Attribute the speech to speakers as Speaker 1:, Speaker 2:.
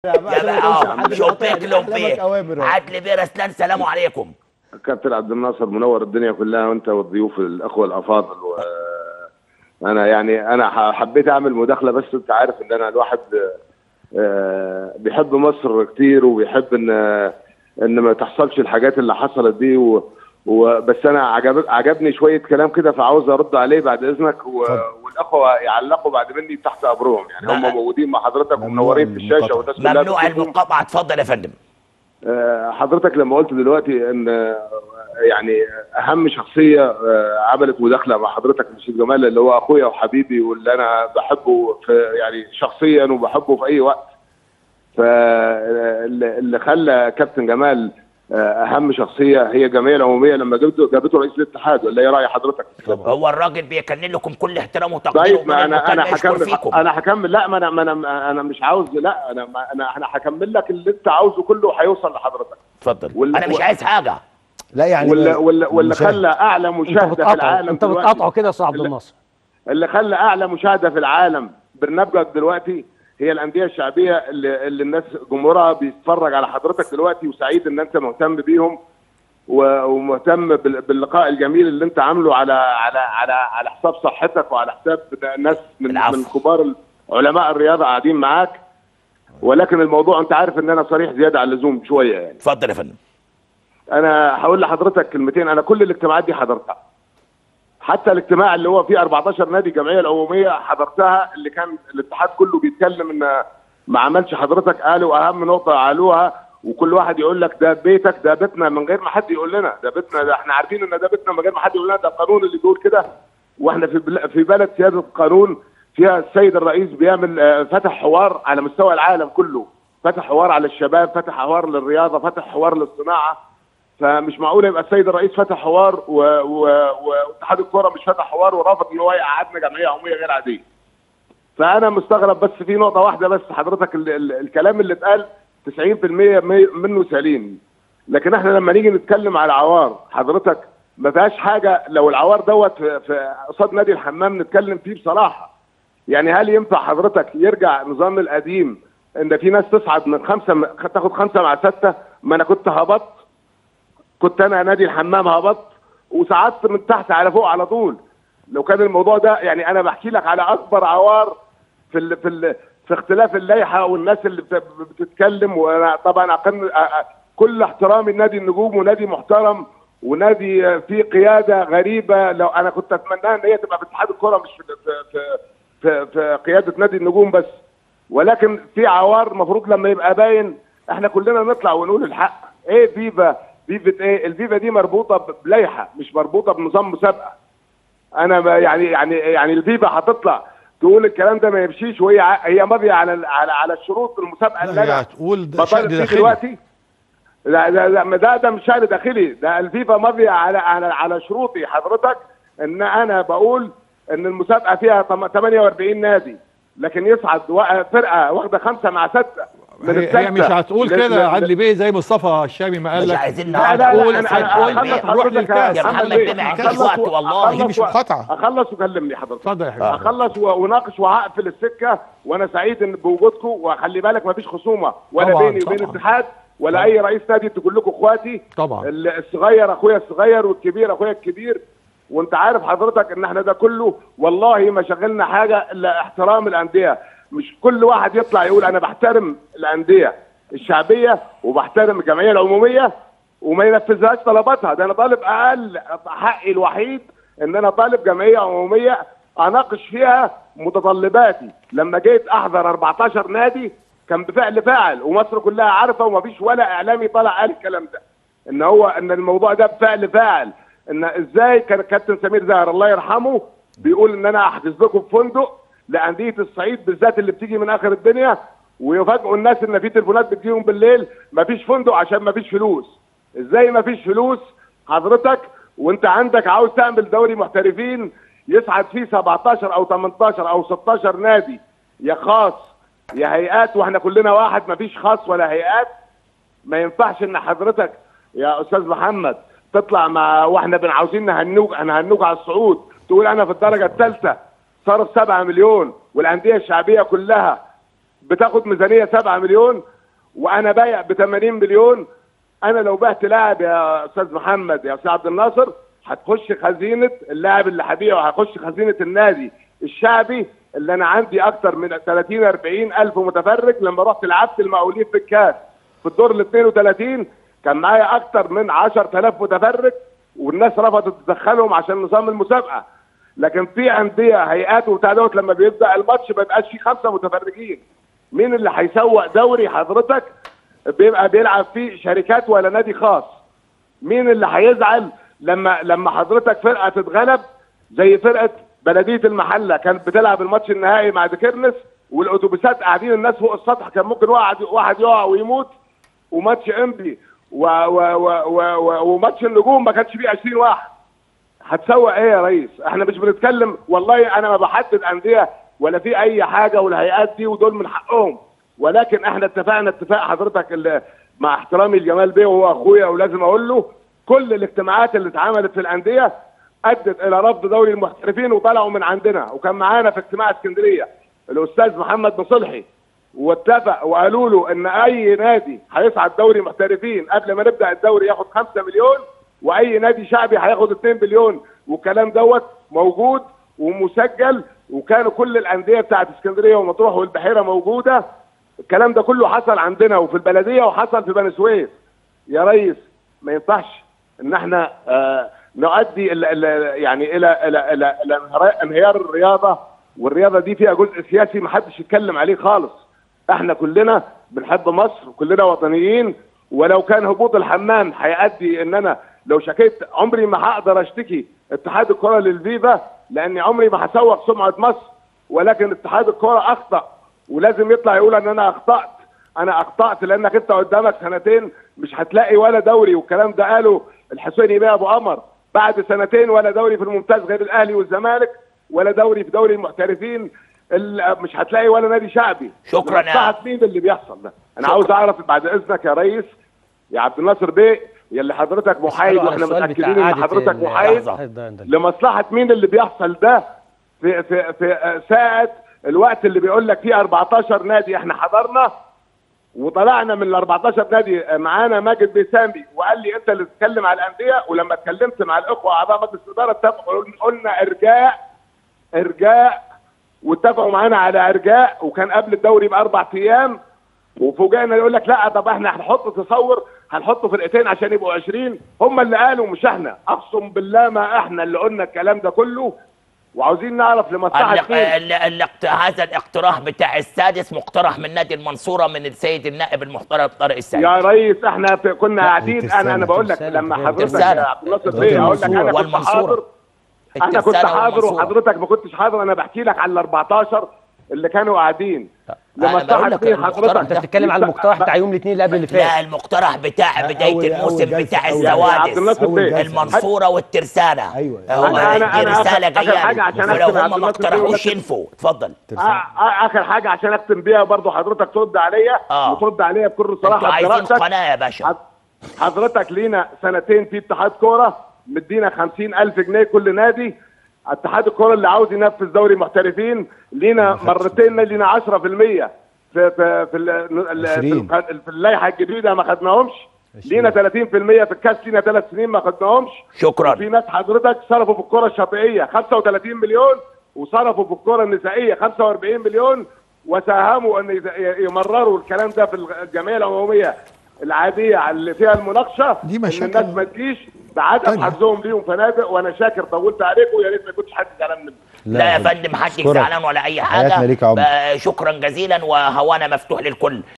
Speaker 1: يا
Speaker 2: يا بقى اه شوبيك لوبيك
Speaker 1: لوبيك
Speaker 2: عدلي بيه رسلان سلام عليكم
Speaker 3: كابتن عبد الناصر منور الدنيا كلها وانت والضيوف الاخوه الافاضل و انا يعني انا ح- حبيت اعمل مداخله بس انت عارف ان انا الواحد آه، بيحب مصر كتير وبيحب ان ان ما تحصلش الحاجات اللي حصلت دي و وبس انا عجب عجبني شويه كلام كده فعاوز ارد عليه بعد اذنك و... والاخوه يعلقوا بعد مني تحت امرهم يعني
Speaker 2: لا.
Speaker 3: هم موجودين مع حضرتك
Speaker 1: ممنوع
Speaker 3: ومنورين في الشاشه
Speaker 1: المقاطعة.
Speaker 3: والناس كلها
Speaker 2: ممنوع
Speaker 3: بتشوفهم.
Speaker 2: المقاطعه اتفضل يا فندم
Speaker 3: آه، حضرتك لما قلت دلوقتي ان آه، يعني اهم شخصيه آه، عملت مداخله مع حضرتك الاستاذ جمال اللي هو اخويا وحبيبي واللي انا بحبه في يعني شخصيا وبحبه في اي وقت فاللي اللي خلى كابتن جمال آه، اهم شخصيه هي الجمعيه العموميه لما جابته جابته رئيس الاتحاد ولا ايه راي حضرتك؟
Speaker 2: هو الراجل بيكلم لكم كل احترام وتقدير
Speaker 3: طيب
Speaker 2: ومن
Speaker 3: ما انا
Speaker 2: المكان
Speaker 3: انا
Speaker 2: يشكر
Speaker 3: هكمل
Speaker 2: فيكم
Speaker 3: انا هكمل لا ما انا ما انا انا مش عاوز لا انا ما انا انا هكمل لك اللي انت عاوزه كله هيوصل لحضرتك
Speaker 2: اتفضل
Speaker 3: وال-
Speaker 2: انا مش
Speaker 3: و-
Speaker 2: عايز حاجه
Speaker 1: لا يعني
Speaker 3: واللي واللي واللي
Speaker 1: المشاهد.
Speaker 3: خلى اعلى
Speaker 4: انت
Speaker 3: مشاهده في
Speaker 4: بتقاطعه
Speaker 3: العالم
Speaker 4: انت
Speaker 3: دلوقتي-
Speaker 4: بتقاطعه كده يا استاذ عبد
Speaker 3: اللي-
Speaker 4: الناصر
Speaker 3: اللي خلى اعلى مشاهده في العالم برنامجك دلوقتي هي الانديه الشعبيه اللي, اللي الناس جمهورها بيتفرج على حضرتك دلوقتي وسعيد ان انت مهتم بيهم و- ومهتم بال- باللقاء الجميل اللي انت عامله على على على على حساب صحتك وعلى حساب ناس من
Speaker 2: العفو.
Speaker 3: من كبار علماء الرياضه قاعدين معاك ولكن الموضوع انت عارف ان انا صريح زياده عن اللزوم شويه يعني
Speaker 2: اتفضل يا فندم
Speaker 3: انا هقول لحضرتك كلمتين انا كل الاجتماعات دي حضرتها حتى الاجتماع اللي هو فيه 14 نادي الجمعيه العموميه حضرتها اللي كان الاتحاد كله بيتكلم ان ما عملش حضرتك قالوا اهم نقطه قالوها وكل واحد يقول لك ده بيتك ده بيتنا من غير ما حد يقول لنا ده بيتنا ده احنا عارفين ان ده بيتنا من غير ما حد يقول لنا ده القانون اللي بيقول كده واحنا في بل- في بلد سياده قانون فيها السيد الرئيس بيعمل آه، فتح حوار على مستوى العالم كله فتح حوار على الشباب فتح حوار للرياضه فتح حوار للصناعه فمش معقول يبقى السيد الرئيس فتح حوار و- و- واتحاد الكوره مش فتح حوار ورافض ان هو يقعدنا جمعيه عموميه غير عاديه. فانا مستغرب بس في نقطه واحده بس حضرتك ال ال الكلام اللي اتقال 90% مي- منه سليم لكن احنا لما نيجي نتكلم على العوار حضرتك ما فيهاش حاجه لو العوار دوت في- في قصاد نادي الحمام نتكلم فيه بصراحه يعني هل ينفع حضرتك يرجع النظام القديم ان في ناس تصعد من خمسه تاخد خمسه مع سته ما انا كنت هبطت كنت انا نادي الحمام هبطت وصعدت من تحت على فوق على طول لو كان الموضوع ده يعني انا بحكي لك على اكبر عوار في ال في ال في اختلاف اللائحه والناس اللي بت- بتتكلم وانا طبعا أقن أ- أ- كل احترامي لنادي النجوم ونادي محترم ونادي فيه قياده غريبه لو انا كنت اتمناها ان هي تبقى في اتحاد الكره مش في في في, في, في قياده نادي النجوم بس ولكن في عوار المفروض لما يبقى باين احنا كلنا نطلع ونقول الحق ايه فيفا فيفا ايه الفيفا دي مربوطه ب- بلائحه مش مربوطه بنظام مسابقه انا ما يعني يعني يعني الفيفا هتطلع تقول الكلام ده ما يمشيش وهي ع- هي ماضيه على ال- على على الشروط المسابقه اللي
Speaker 5: لا هي
Speaker 3: انا
Speaker 5: هتقول ده شأن
Speaker 3: بطالب فيه
Speaker 5: داخلي
Speaker 3: دلوقتي لا لا لا ما ده ده مش شأن داخلي ده الفيفا ماضيه على على على شروطي حضرتك ان انا بقول ان المسابقه فيها تم- 48 نادي لكن يصعد وا- فرقه واخده خمسه مع سته من
Speaker 5: هي, هي مش
Speaker 3: الستة
Speaker 5: هتقول
Speaker 3: ل-
Speaker 5: كده
Speaker 3: ل-
Speaker 5: يا عدلي بيه زي مصطفى الشامي ما قال
Speaker 2: مش
Speaker 5: لك
Speaker 2: عايزين
Speaker 3: لا لا
Speaker 2: نقعد
Speaker 3: لا
Speaker 5: قول
Speaker 3: انا
Speaker 5: اتفضل،
Speaker 3: انا
Speaker 5: قول
Speaker 3: اخلص
Speaker 5: بيه، روح
Speaker 3: حضرتك
Speaker 5: للكاس.
Speaker 2: يا محمد
Speaker 3: أخلص-
Speaker 2: بيه ما يعكسش
Speaker 3: أخلص
Speaker 2: وقت
Speaker 3: و-
Speaker 2: والله.
Speaker 3: أخلص
Speaker 5: دي مش
Speaker 3: و-
Speaker 5: مقاطعة.
Speaker 3: اخلص وكلمني حضرتك
Speaker 5: اتفضل يا حبيبي
Speaker 3: اخلص و- وناقش وهقفل السكه وانا سعيد ان بوجودكم وخلي بالك مفيش خصومه ولا
Speaker 5: طبعاً،
Speaker 3: بيني وبين
Speaker 5: طبعاً.
Speaker 3: الاتحاد ولا اي رئيس نادي انتوا كلكم اخواتي
Speaker 5: طبعاً.
Speaker 3: ال- الصغير اخويا الصغير والكبير اخويا الكبير وانت عارف حضرتك ان احنا ده كله والله ما شغلنا حاجه الا احترام الانديه مش كل واحد يطلع يقول انا بحترم الانديه الشعبيه وبحترم الجمعيه العموميه وما ينفذهاش طلباتها ده انا طالب اقل حقي الوحيد ان انا طالب جمعيه عموميه اناقش فيها متطلباتي لما جيت احضر 14 نادي كان بفعل فاعل ومصر كلها عارفه ومفيش ولا اعلامي طلع قال الكلام ده ان هو ان الموضوع ده بفعل فاعل ان ازاي كان كابتن سمير زاهر الله يرحمه بيقول ان انا احجز لكم في فندق لانديه الصعيد بالذات اللي بتيجي من اخر الدنيا ويفاجئوا الناس ان في تليفونات بتجيهم بالليل مفيش فندق عشان مفيش فلوس ازاي مفيش فلوس حضرتك وانت عندك عاوز تعمل دوري محترفين يصعد فيه 17 او 18 او 16 نادي يا خاص يا هيئات واحنا كلنا واحد مفيش خاص ولا هيئات ما ينفعش ان حضرتك يا استاذ محمد تطلع مع واحنا بن عاوزين نهنوك نهنوك على الصعود تقول انا في الدرجه الثالثه صرف 7 مليون والانديه الشعبيه كلها بتاخد ميزانيه 7 مليون وانا بايع ب 80 مليون انا لو بعت لاعب يا استاذ محمد يا استاذ عبد الناصر هتخش خزينه اللاعب اللي هبيعه هيخش خزينه النادي الشعبي اللي انا عندي اكتر من 30 40 الف متفرج لما رحت لعبت المقاولين في الكاس في الدور ال 32 كان معايا اكتر من 10000 متفرج والناس رفضت تدخلهم عشان نظام المسابقه لكن في انديه هيئات وبتاع دوت لما بيبدا الماتش ما بيبقاش فيه خمسه متفرجين مين اللي هيسوق دوري حضرتك بيبقى بيلعب فيه شركات ولا نادي خاص مين اللي هيزعل لما لما حضرتك فرقه تتغلب زي فرقه بلديه المحله كانت بتلعب الماتش النهائي مع ديكيرنس والاتوبيسات قاعدين الناس فوق السطح كان ممكن واحد واحد يقع ويموت وماتش انبي و و و و و وماتش النجوم ما كانش فيه 20 واحد هتسوق ايه يا ريس احنا مش بنتكلم والله انا ما بحدد انديه ولا في اي حاجه والهيئات دي ودول من حقهم ولكن احنا اتفقنا اتفاق حضرتك اللي مع احترامي لجمال بيه وهو اخويا ولازم اقول له كل الاجتماعات اللي اتعملت في الانديه ادت الى رفض دوري المحترفين وطلعوا من عندنا وكان معانا في اجتماع اسكندريه الاستاذ محمد مصلحي واتفق وقالوا له ان اي نادي هيصعد دوري محترفين قبل ما نبدا الدوري ياخد 5 مليون واي نادي شعبي هياخد 2 مليون والكلام دوت موجود ومسجل وكانوا كل الانديه بتاعت اسكندريه ومطروح والبحيره موجوده الكلام ده كله حصل عندنا وفي البلديه وحصل في بني سويف يا ريس ما ينفعش ان احنا آه نؤدي ال ال يعني الى الى الى, إلى انهرا- انهيار الرياضه والرياضه دي فيها جزء سياسي ما حدش يتكلم عليه خالص احنا كلنا بنحب مصر وكلنا وطنيين ولو كان هبوط الحمام هيؤدي ان انا لو شكيت عمري ما هقدر اشتكي اتحاد الكره للفيفا لاني عمري ما هسوق سمعه مصر ولكن اتحاد الكره اخطا ولازم يطلع يقول ان انا اخطات انا اخطات لانك انت قدامك سنتين مش هتلاقي ولا دوري والكلام ده قاله الحسيني بيه ابو قمر بعد سنتين ولا دوري في الممتاز غير الاهلي والزمالك ولا دوري في دوري المحترفين ال- مش هتلاقي ولا نادي شعبي
Speaker 2: شكراً يا-
Speaker 3: لمصلحة مين اللي بيحصل ده انا
Speaker 2: شكراً.
Speaker 3: عاوز اعرف بعد اذنك يا ريس يا عبد الناصر بيه يلي حضرتك محايد
Speaker 1: على
Speaker 3: واحنا
Speaker 1: السؤال
Speaker 3: متاكدين
Speaker 1: بتاع
Speaker 3: ان
Speaker 1: قعدة
Speaker 3: حضرتك
Speaker 1: ال-
Speaker 3: محايد
Speaker 2: لحظة.
Speaker 1: ده- ده-
Speaker 3: لمصلحه مين اللي بيحصل ده في في في ساعه الوقت اللي بيقول لك فيه 14 نادي احنا حضرنا وطلعنا من ال 14 نادي معانا ماجد بيسامي وقال لي انت اللي تتكلم على الانديه ولما اتكلمت مع الاخوه اعضاء مجلس الاداره اتفقوا قلنا ارجاء ارجاء واتفقوا معانا على ارجاء وكان قبل الدوري باربع ايام وفوجئنا يقول لك لا طب احنا هنحط تصور هنحط فرقتين عشان يبقوا 20 هم اللي قالوا مش احنا اقسم بالله ما احنا اللي قلنا الكلام ده كله وعاوزين نعرف لمصلحه
Speaker 2: ال-
Speaker 3: مين
Speaker 2: ال- ال- هذا الاقتراح بتاع السادس مقترح من نادي المنصوره من السيد النائب المحترم طارق السيد
Speaker 3: يا ريس احنا في كنا قاعدين
Speaker 1: ترسانة،
Speaker 3: انا انا بقول لك
Speaker 1: ترسانة
Speaker 3: لما
Speaker 1: غير
Speaker 3: حضرتك
Speaker 2: ترسانة.
Speaker 3: يا عبد الناصر
Speaker 1: غير
Speaker 3: بيه اقول لك انا كنت
Speaker 2: والمنصورة.
Speaker 3: حاضر انا كنت
Speaker 2: الترسانة
Speaker 3: حاضر
Speaker 2: والمنصورة.
Speaker 3: وحضرتك ما كنتش حاضر انا بحكي لك على ال 14 اللي كانوا قاعدين
Speaker 2: أنا بقول
Speaker 3: لمصلحه
Speaker 2: لك
Speaker 3: مين
Speaker 2: المقترح
Speaker 3: حضرتك
Speaker 1: انت بتتكلم على المقترح بتاع يوم الاثنين اللي قبل اللي فات
Speaker 2: لا المقترح بتاع بدايه
Speaker 4: أول-
Speaker 2: الموسم
Speaker 4: أول جلسة،
Speaker 2: بتاع
Speaker 4: أول-
Speaker 3: يا عبد
Speaker 2: السوادس
Speaker 3: الناصر
Speaker 4: أول
Speaker 3: بيه
Speaker 4: جلسة.
Speaker 2: المنصوره والترسانه
Speaker 4: أيوة.
Speaker 2: هو
Speaker 3: أنا- أنا-
Speaker 2: دي
Speaker 3: أنا
Speaker 2: رساله
Speaker 3: آخر- آخر حاجة
Speaker 2: جايه
Speaker 3: عشان
Speaker 2: ولو
Speaker 3: أختم يا
Speaker 2: هم
Speaker 3: عبد
Speaker 2: ما
Speaker 3: الناصر بيه
Speaker 2: اقترحوش
Speaker 3: ولكن-
Speaker 2: ينفوا اتفضل
Speaker 3: آ- آ- اخر حاجه عشان اختم بيها برضو حضرتك ترد عليا
Speaker 2: آه.
Speaker 3: وترد عليا بكل
Speaker 2: انتوا
Speaker 3: صراحه
Speaker 2: عايزين
Speaker 3: بدراستك.
Speaker 2: قناه يا باشا
Speaker 3: حض- حضرتك لينا سنتين في اتحاد كوره مدينا خمسين ألف جنيه كل نادي اتحاد الكوره اللي عاوز ينفذ دوري محترفين لينا مرتين لينا 10% في في في, ال- ال- في,
Speaker 4: عشرين.
Speaker 3: الق- في اللائحه الجديده ما خدناهمش لينا 30% في الكاس لينا ثلاث سنين ما خدناهمش
Speaker 2: شكرا
Speaker 3: في ناس حضرتك صرفوا في الكره الشاطئيه 35 مليون وصرفوا في الكره النسائيه 45 مليون وساهموا ان يز- يمرروا الكلام ده في الجمعيه العموميه العاديه اللي فيها المناقشه
Speaker 5: دي
Speaker 3: ان
Speaker 5: مشاكل
Speaker 3: الناس ما تجيش بعدم
Speaker 5: تانية.
Speaker 3: حظهم ليهم فنادق وانا شاكر طولت عليكم ويا ريت ما كنتش حد زعلان مني
Speaker 2: لا يا فندم حدش
Speaker 4: أشكرك.
Speaker 2: زعلان ولا اي
Speaker 4: حياتنا
Speaker 2: حاجه
Speaker 4: ليك يا عمر.
Speaker 2: بقى شكرا جزيلا وهوانا مفتوح للكل